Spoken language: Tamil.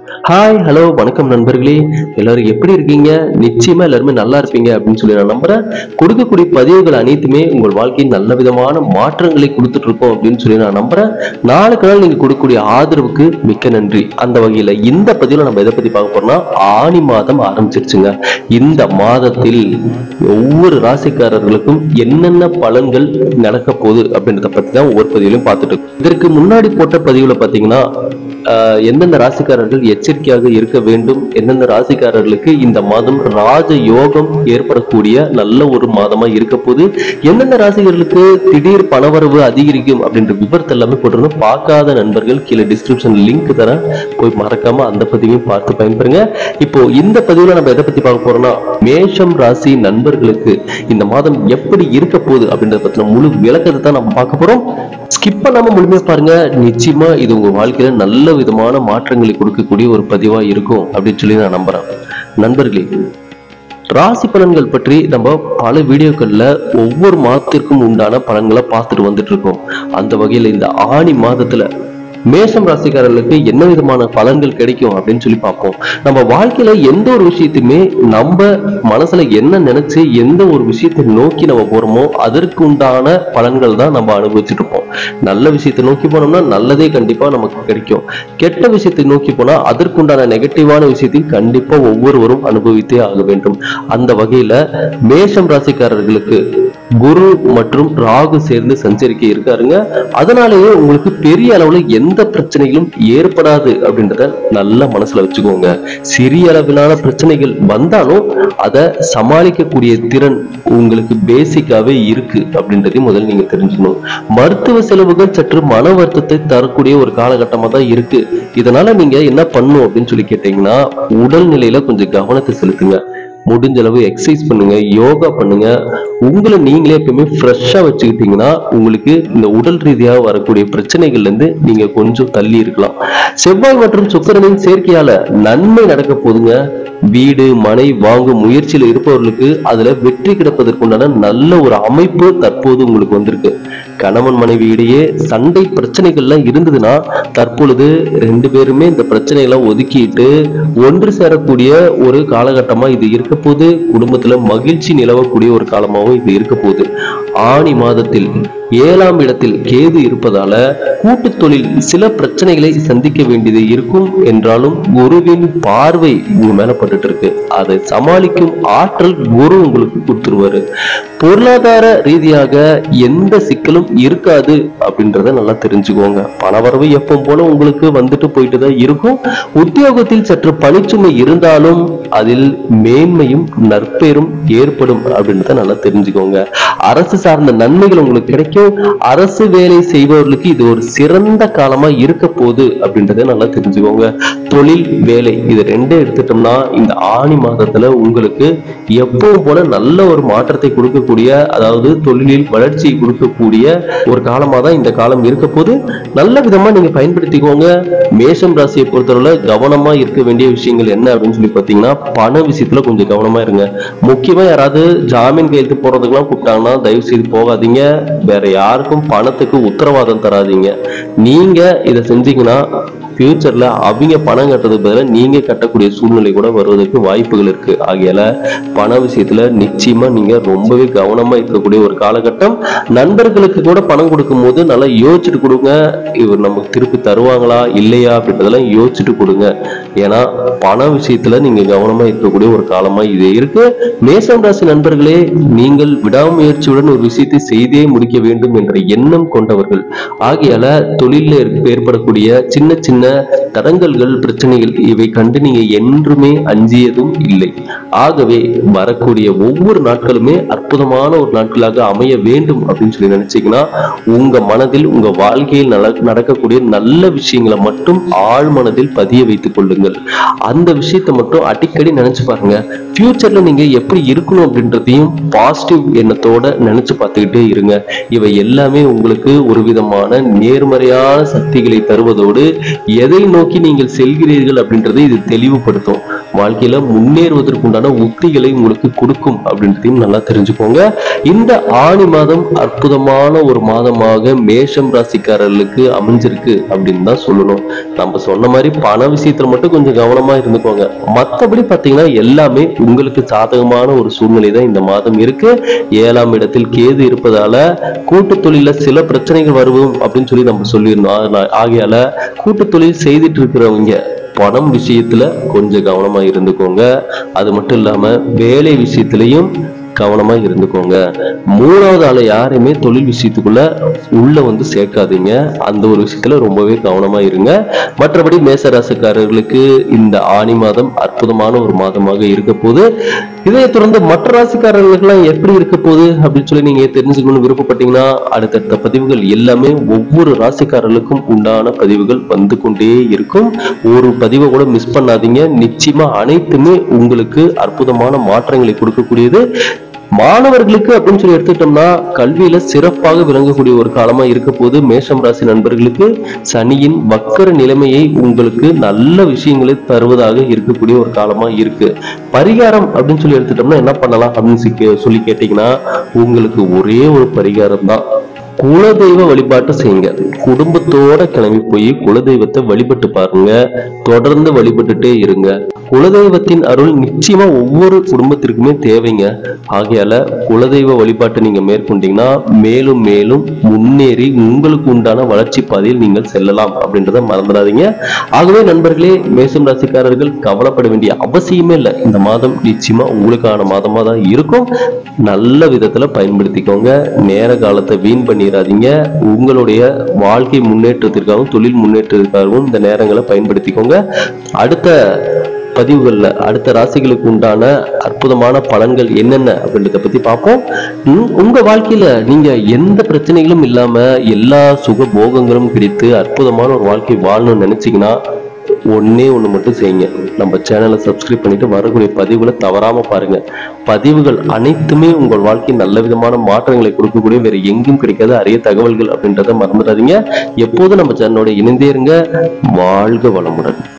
ஹாய் ஹலோ வணக்கம் நண்பர்களே எல்லாரும் எப்படி இருக்கீங்க நிச்சயமா எல்லாருமே நல்லா இருப்பீங்க அப்படின்னு சொல்லி நான் நம்புறேன் கொடுக்கக்கூடிய பதிவுகள் அனைத்துமே உங்கள் வாழ்க்கையில் நல்ல விதமான மாற்றங்களை கொடுத்துட்டு இருக்கோம் அப்படின்னு சொல்லி நான் நம்புறேன் நாளுக்கு நாள் நீங்க கொடுக்கக்கூடிய ஆதரவுக்கு மிக்க நன்றி அந்த வகையில இந்த பதிவுல நம்ம எதை பத்தி பார்க்க போறோம்னா ஆணி மாதம் ஆரம்பிச்சிருச்சுங்க இந்த மாதத்தில் ஒவ்வொரு ராசிக்காரர்களுக்கும் என்னென்ன பலன்கள் நடக்க போகுது அப்படின்றத பத்தி தான் ஒவ்வொரு பதிவிலையும் பார்த்துட்டு இருக்கோம். இதற்கு முன்னாடி போட்ட பதிவுல பாத்தீங்கன்னா ஆஹ் எந்தெந்த ராசிக்காரர்கள் எச்சரிக்கையாக இருக்க வேண்டும் எந்தெந்த ராசிக்காரர்களுக்கு இந்த மாதம் ராஜ யோகம் ஏற்படக்கூடிய நல்ல ஒரு மாதமா இருக்க போகுது எந்தெந்த ராசிக்காரர்களுக்கு திடீர் பணவரவு அதிகரிக்கும் அப்படின்ற விவரத்தை எல்லாமே போட்டிருந்தோம் பார்க்காத நண்பர்கள் கீழே டிஸ்கிரிப்ஷன் லிங்க் தரேன் போய் மறக்காம அந்த பதிவையும் பார்த்து பயன்பெறுங்க இப்போ இந்த பதிவுல நம்ம எதை பத்தி பார்க்க போறோம்னா மேஷம் ராசி நண்பர்களுக்கு இந்த மாதம் எப்படி இருக்க போகுது அப்படின்றத பத்தின முழு விளக்கத்தை தான் நம்ம பார்க்க போறோம் ஸ்கிப் பண்ணாம முழுமையா பாருங்க நிச்சயமா இது உங்க வாழ்க்கையில நல்ல விதமான மாற்றங்களை கொடுக்கக்கூடிய ஒரு பதிவா இருக்கும் அப்படின்னு சொல்லி நான் நம்புறேன் நண்பர்களே ராசி பலன்கள் பற்றி நம்ம பல வீடியோக்கள்ல ஒவ்வொரு மாதத்திற்கும் உண்டான பலன்களை பார்த்துட்டு வந்துட்டு இருக்கோம் அந்த வகையில இந்த ஆணி மாதத்துல மேஷம் ராசிக்காரர்களுக்கு என்ன விதமான பலன்கள் கிடைக்கும் அப்படின்னு சொல்லி பார்ப்போம் நம்ம வாழ்க்கையில எந்த ஒரு விஷயத்தையுமே நம்ம மனசுல என்ன நினைச்சு எந்த ஒரு விஷயத்தை நோக்கி நம்ம போறோமோ அதற்கு உண்டான பலன்கள் தான் நம்ம அனுபவிச்சுட்டு இருப்போம் நல்ல விஷயத்தை நோக்கி போனோம்னா நல்லதே கண்டிப்பா நமக்கு கிடைக்கும் கெட்ட விஷயத்தை நோக்கி போனா அதற்குண்டான நெகட்டிவான விஷயத்தையும் கண்டிப்பா ஒவ்வொருவரும் அனுபவித்தே ஆக வேண்டும் அந்த வகையில மேஷம் ராசிக்காரர்களுக்கு குரு மற்றும் ராகு சேர்ந்து சஞ்சரிக்க இருக்காருங்க அதனாலேயே உங்களுக்கு பெரிய அளவுல எந்த பிரச்சனைகளும் ஏற்படாது அப்படின்றத நல்ல மனசுல வச்சுக்கோங்க சிறிய அளவிலான பிரச்சனைகள் வந்தாலும் அதை சமாளிக்கக்கூடிய திறன் உங்களுக்கு பேசிக்காவே இருக்கு அப்படின்றதையும் முதல்ல நீங்க தெரிஞ்சுக்கணும் மருத்துவ செலவுகள் சற்று மன வருத்தத்தை தரக்கூடிய ஒரு காலகட்டமா தான் இருக்கு இதனால நீங்க என்ன பண்ணணும் அப்படின்னு சொல்லி கேட்டீங்கன்னா உடல்நிலையில கொஞ்சம் கவனத்தை செலுத்துங்க முடிஞ்ச அளவு எக்ஸசைஸ் பண்ணுங்க யோகா பண்ணுங்க உங்களை நீங்களே எப்பயுமே ஃப்ரெஷ்ஷா வச்சுக்கிட்டீங்கன்னா உங்களுக்கு இந்த உடல் ரீதியாக வரக்கூடிய பிரச்சனைகள்ல இருந்து நீங்க கொஞ்சம் தள்ளி இருக்கலாம் செவ்வாய் மற்றும் சுக்கிரனின் சேர்க்கையால நன்மை நடக்க போதுங்க வீடு மனை வாங்கும் முயற்சியில இருப்பவர்களுக்கு அதுல வெற்றி கிடைப்பதற்குண்டான நல்ல ஒரு அமைப்பு தற்போது உங்களுக்கு வந்திருக்கு கணவன் மனைவி இடையே சண்டை பிரச்சனைகள்லாம் இருந்ததுன்னா தற்பொழுது ரெண்டு பேருமே இந்த பிரச்சனைகளை ஒதுக்கிட்டு ஒன்று சேரக்கூடிய ஒரு காலகட்டமா இது இருக்க போது குடும்பத்துல மகிழ்ச்சி நிலவக்கூடிய ஒரு காலமாகவும் இது இருக்க போகுது ஆணி மாதத்தில் ஏழாம் இடத்தில் கேது இருப்பதால கூட்டு தொழில் சில பிரச்சனைகளை சந்திக்க வேண்டியது இருக்கும் என்றாலும் குருவின் பார்வை உங்க மேல பட்டுட்டு இருக்கு அதை சமாளிக்கும் ஆற்றல் குரு உங்களுக்கு கொடுத்துருவாரு பொருளாதார ரீதியாக எந்த சிக்கலும் இருக்காது அப்படின்றத நல்லா தெரிஞ்சுக்கோங்க பணவரவு எப்பவும் போல உங்களுக்கு வந்துட்டு போயிட்டு தான் இருக்கும் உத்தியோகத்தில் சற்று பணிச்சுமை இருந்தாலும் அதில் மேன்மையும் நற்பெயரும் ஏற்படும் அப்படின்றத நல்லா தெரிஞ்சுக்கோங்க அரசு சார்ந்த நன்மைகள் உங்களுக்கு கிடைக்கும் அரசு வேலை செய்பவர்களுக்கு இது ஒரு சிறந்த காலமா இருக்க போகுது அப்படின்றத நல்லா தெரிஞ்சுக்கோங்க தொழில் வேலை இது ரெண்டே எடுத்துட்டோம்னா இந்த ஆணி மாதத்துல உங்களுக்கு எப்பவும் போல நல்ல ஒரு மாற்றத்தை கொடுக்கக்கூடிய அதாவது தொழிலில் வளர்ச்சியை கொடுக்கக்கூடிய ஒரு காலமா தான் இந்த காலம் இருக்க போது நல்ல விதமா நீங்க பயன்படுத்திக்கோங்க மேஷம் ராசியை பொறுத்தவரை கவனமா இருக்க வேண்டிய விஷயங்கள் என்ன அப்படின்னு சொல்லி பாத்தீங்கன்னா பண விஷயத்துல கொஞ்சம் கவனமா இருங்க முக்கியமா யாராவது ஜாமீன் கையெழுத்து போடுறதுக்கெல்லாம் கூப்பிட்டாங்கன்னா தயவு செய்து போகாதீங்க வேற யாருக்கும் பணத்துக்கு உத்தரவாதம் தராதீங்க நீங்க இதை செஞ்சீங்கன்னா ஃபியூச்சர்ல அவங்க பணம் கட்டுறதுக்கு பதிலாக நீங்க கட்டக்கூடிய சூழ்நிலை கூட வருவதற்கு வாய்ப்புகள் இருக்கு ஆகையால பண விஷயத்துல நிச்சயமா நீங்க ரொம்பவே கவனமா இருக்கக்கூடிய ஒரு காலகட்டம் நண்பர்களுக்கு கூட பணம் கொடுக்கும் போது நல்லா யோசிச்சுட்டு கொடுங்க இவர் நமக்கு திருப்பி தருவாங்களா இல்லையா அப்படின்றதெல்லாம் யோசிச்சுட்டு கொடுங்க ஏன்னா பண விஷயத்துல நீங்க கவனமா இருக்கக்கூடிய ஒரு காலமா இது இருக்கு மேசம் ராசி நண்பர்களே நீங்கள் விடாமுயற்சியுடன் ஒரு விஷயத்தை செய்தே முடிக்க வேண்டும் என்ற எண்ணம் கொண்டவர்கள் ஆகையால தொழிலில் ஏற்படக்கூடிய சின்ன சின்ன தடங்கல்கள் பிரச்சனைகள் இவை கண்டு நீங்க என்றுமே அஞ்சியதும் இல்லை ஆகவே வரக்கூடிய ஒவ்வொரு நாட்களுமே அற்புதமான ஒரு நாட்களாக அமைய வேண்டும் அப்படின்னு சொல்லி நினைச்சீங்கன்னா உங்க மனதில் உங்க வாழ்க்கையில் நட- நடக்கக்கூடிய நல்ல விஷயங்களை மட்டும் ஆழ் மனதில் பதிய வைத்துக் கொள்ளுங்கள் அந்த விஷயத்தை மட்டும் அடிக்கடி நினைச்சு பாருங்க ஃபியூச்சர்ல நீங்க எப்படி இருக்கணும் அப்படின்றதையும் பாசிட்டிவ் எண்ணத்தோட நினைச்சு பார்த்துக்கிட்டே இருங்க இவை எல்லாமே உங்களுக்கு ஒரு விதமான நேர்மறையான சக்திகளை தருவதோடு எதை நோக்கி நீங்கள் செல்கிறீர்கள் அப்படின்றதை இது தெளிவுபடுத்தும் வாழ்க்கையில முன்னேறுவதற்குண்டான உத்திகளை உங்களுக்கு கொடுக்கும் அப்படின்றதையும் நல்லா தெரிஞ்சுக்கோங்க இந்த ஆணி மாதம் அற்புதமான ஒரு மாதமாக மேஷம் ராசிக்காரர்களுக்கு அமைஞ்சிருக்கு அப்படின்னு தான் சொல்லணும் நம்ம சொன்ன மாதிரி பண விஷயத்துல மட்டும் கொஞ்சம் கவனமா இருந்துக்கோங்க மத்தபடி பாத்தீங்கன்னா எல்லாமே உங்களுக்கு சாதகமான ஒரு சூழ்நிலை தான் இந்த மாதம் இருக்கு ஏழாம் இடத்தில் கேது இருப்பதால கூட்டு தொழில சில பிரச்சனைகள் வருவோம் அப்படின்னு சொல்லி நம்ம சொல்லியிருந்தோம் ஆனா- ஆகையால கூட்டு தொழில் செய்துட்டு இருக்கிறவங்க பணம் விஷயத்துல கொஞ்சம் கவனமா இருந்துக்கோங்க அது மட்டும் இல்லாம வேலை விஷயத்திலையும் கவனமா இருந்துக்கோங்க மூணாவது ஆளை யாரையுமே தொழில் விஷயத்துக்குள்ள உள்ள வந்து சேர்க்காதீங்க அந்த ஒரு விஷயத்துல ரொம்பவே கவனமா இருங்க மற்றபடி மேசராசிக்காரர்களுக்கு இந்த ஆணி மாதம் அற்புதமான ஒரு மாதமாக இருக்க போது இதை தொடர்ந்து மற்ற ராசிக்காரர்களுக்கெல்லாம் எப்படி இருக்க போகுது அப்படின்னு சொல்லி நீங்க தெரிஞ்சுக்கணும்னு விருப்பப்பட்டீங்கன்னா அடுத்தடுத்த பதிவுகள் எல்லாமே ஒவ்வொரு ராசிக்காரர்களுக்கும் உண்டான பதிவுகள் வந்து கொண்டே இருக்கும் ஒரு பதிவை கூட மிஸ் பண்ணாதீங்க நிச்சயமா அனைத்துமே உங்களுக்கு அற்புதமான மாற்றங்களை கொடுக்கக்கூடியது மாணவர்களுக்கு அப்படின்னு சொல்லி எடுத்துக்கிட்டோம்னா கல்வியில சிறப்பாக விளங்கக்கூடிய ஒரு காலமா இருக்க போது மேஷம் ராசி நண்பர்களுக்கு சனியின் வக்கர நிலைமையை உங்களுக்கு நல்ல விஷயங்களை தருவதாக இருக்கக்கூடிய ஒரு காலமா இருக்கு பரிகாரம் அப்படின்னு சொல்லி எடுத்துட்டோம்னா என்ன பண்ணலாம் அப்படின்னு சொல்லி- சொல்லி கேட்டீங்கன்னா உங்களுக்கு ஒரே ஒரு பரிகாரம் தான் குலதெய்வ வழிபாட்டை செய்யுங்க குடும்பத்தோட கிளம்பி போய் குலதெய்வத்தை வழிபட்டு பாருங்க தொடர்ந்து வழிபட்டுட்டே இருங்க குலதெய்வத்தின் அருள் நிச்சயமா ஒவ்வொரு குடும்பத்திற்குமே தேவைங்க ஆகையால குலதெய்வ வழிபாட்டை நீங்க மேற்கொண்டீங்கன்னா மேலும் மேலும் முன்னேறி உங்களுக்கு உண்டான வளர்ச்சி பாதையில் நீங்கள் செல்லலாம் அப்படின்றத மறந்துடாதீங்க ஆகவே நண்பர்களே மேசம் ராசிக்காரர்கள் கவலைப்பட வேண்டிய அவசியமே இல்லை இந்த மாதம் நிச்சயமா உங்களுக்கான மாதமா தான் இருக்கும் நல்ல விதத்துல பயன்படுத்திக்கோங்க நேர காலத்தை வீண் பண்ணிடாதீங்க உங்களுடைய வாழ்க்கை முன்னேற்றத்திற்காகவும் தொழில் முன்னேற்றத்திற்காகவும் இந்த நேரங்களை பயன்படுத்திக்கோங்க அடுத்த பதிவுகள்ல அடுத்த ராசிகளுக்கு உண்டான அற்புதமான பலன்கள் என்னென்ன அப்படின்றத பத்தி பார்ப்போம் உம், உங்க வாழ்க்கையில நீங்க எந்த பிரச்சனைகளும் இல்லாம எல்லா சுக போகங்களும் கிடைத்து அற்புதமான ஒரு வாழ்க்கை வாழணும்னு நினைச்சீங்கன்னா ஒண்ணே ஒண்ணு மட்டும் செய்யுங்க நம்ம சேனலை சப்ஸ்கிரைப் பண்ணிட்டு வரக்கூடிய பதிவுகளை தவறாம பாருங்க பதிவுகள் அனைத்துமே உங்கள் வாழ்க்கையில் நல்ல விதமான மாற்றங்களை கொடுக்கக்கூடிய வேற எங்கேயும் கிடைக்காத அரிய தகவல்கள் அப்படின்றத மறந்துடாதீங்க எப்போதும் நம்ம சேனலோட இணைந்தே இருங்க வாழ்க வளமுடன்